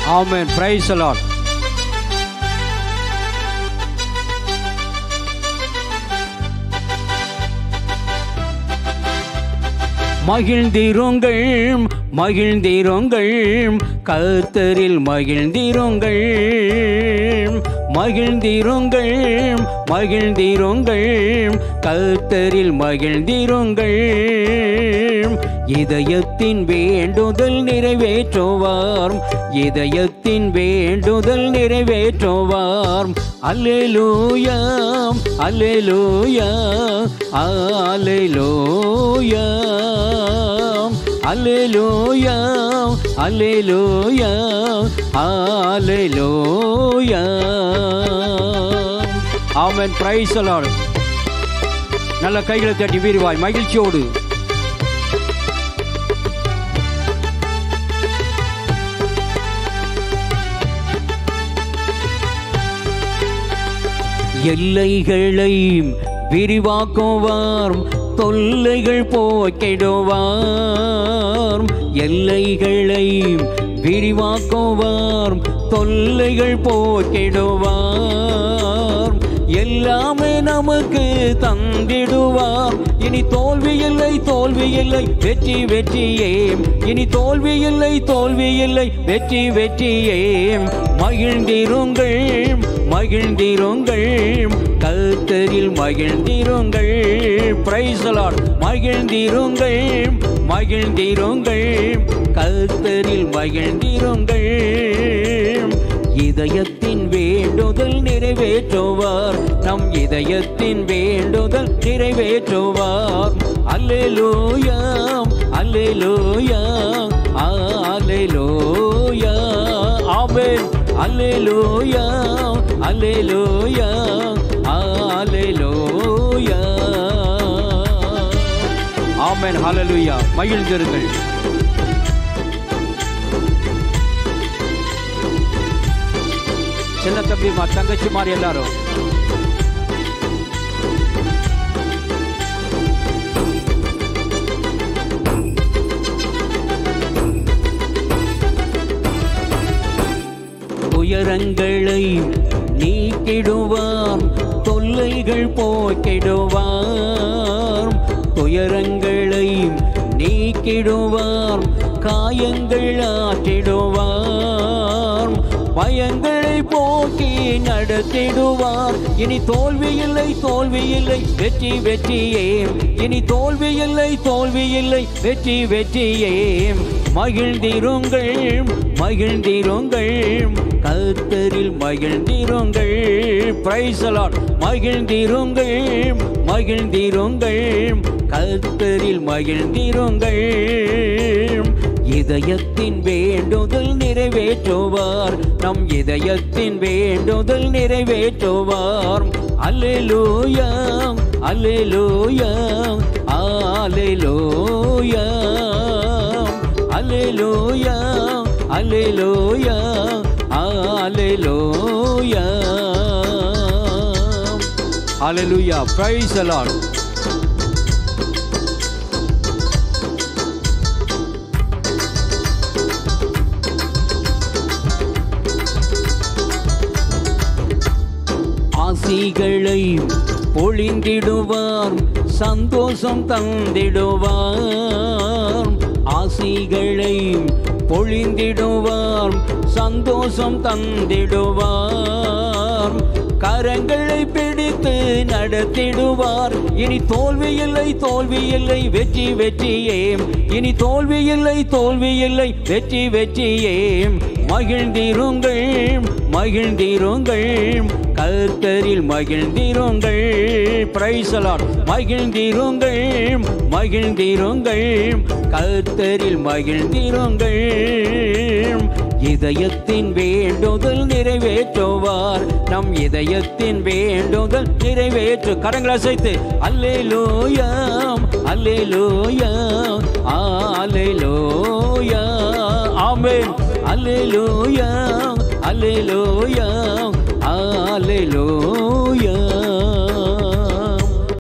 ஆமென் price Lord மகிழ்ந்திருங்கள் மகிழ்ந்திருங்கள் கர்த்தரில் மகிழ்ந்திருங்கள் மகிழ்ந்திருங்கள் மகிழ்ந்திருங்கள் கர்த்தரில் மகிழ்ந்திருங்கள் இதயத்தின் வேண்டுதல் நிறைவேற்றுவார் இதயத்தின் வேண்டுதல் நிறைவேற்றுவார் அல்லேலூயா அல்லேலூயா அல்லேலூயா அல்லேலூயா அல்லேலூயா அல்லேலூயா ஆமென் பிரைஸ் லார்ட் நல்ல கைகளை தட்டி வீறுவாய் மகிழ்ச்சியோடு எல்லைகளை விரிவாக்குவார் தொல்லைகள் போக்கிடுவார் எல்லைகளை விரிவாக்குவார் தொல்லைகள் போக்கிடுவார் எல்லாமே நமக்கு தந்திடுவார் இனி தோல்வி இல்லை தோல்வி இல்லை வெற்றி வெற்றியே இனி தோல்வி இல்லை தோல்வி இல்லை வெற்றி வெற்றியே மகிழ்ந்திருங்கள் மகிழ்ந்திருங்கள் கர்த்தரில் மகிழ்ந்திருங்கள் பிரைசலாட் மகிழ்ந்திருங்கள் மகிழ்ந்திருங்கள் கர்த்தரில் மகிழ்ந்திருங்கள் இதயத்தின் வேண்டுதல் நிறைவேற்றுவார் நம் இதயத்தின் வேண்டுதல் நிறைவேற்றுவார் அல்லேலூயா அல்லேலூயா அல்லேலூயா ஆமென் அல்லேலூயா அல்லேலூயா அல்லேலூயா ஆமென் ஹalleluya மகிழ்ந்திருங்கள் சின்ன தம்பி மா தங்கச்சி மாதிரி எல்லாரும் துயரங்களை நீக்கிடுவார் தொல்லைகள் போக்கிடுவார் துயரங்களை நீக்கிடுவார் காயங்கள் ஆற்றிடுவார் பயங்களை போக்கி நடத்திடுவார் இனி தோல்வி இல்லை தோல்வி இல்லை வெற்றி வெற்றியே இனி தோல்வி இல்லை தோல்வி இல்லை வெற்றி வெற்றியே மகிழ்ந்திருங்கள் மகிழ்ந்திருங்கள் கர்த்தரில் மகிழ்ந்திருங்கள் பிரைசலாட் மகிழ்ந்திருங்கள் மகிழ்ந்திருங்கள் கர்த்தரில் மகிழ்ந்திருங்கள் இதயத்தின் வேண்டுதல் நிறைவேற்றுவார் நம் இதயத்தின் வேண்டுதல் நிறைவேற்றுவார் அல்லேலூயா அல்லேலூயா அல்லேலூயா அல்லேலூயா அல்லேலூயா அல்லேலூயா அல்லேலூயா பிரைஸ் the Lord ஆசிகளை பொழிந்திடுவார் சந்தோஷம் தந்திடுவார் ஆசிகளை பொழிந்திடுவார் சந்தோஷம் தந்திடுவார் கரங்களை பிடித்து நடத்திடுவார் இனி தோல்வி இல்லை தோல்வி இல்லை வெற்றி வெற்றியே இனி தோல்வி இல்லை தோல்வி இல்லை வெற்றி வெற்றியே மகிழ்ந்திருங்கள் மகிழ்ந்திருங்கள் கர்த்தரில் மகிழ்ந்திருங்கள் பிரைசலாட் மகிழ்ந்திருங்கள் மகிழ்ந்திருங்கள் கர்த்தரில் மகிழ்ந்திருங்கள் இதயத்தின் வேண்டுதல் நிறைவேற்றுவார் நம் இதயத்தின் வேண்டுதல் நிறைவேற்று கரங்களை அசைத்து அல்லேலூயா அல்லேலூயா அல்லேலூயா ஆமென் அல்லேலூயா அல்லேலூயா அல்லேலூயா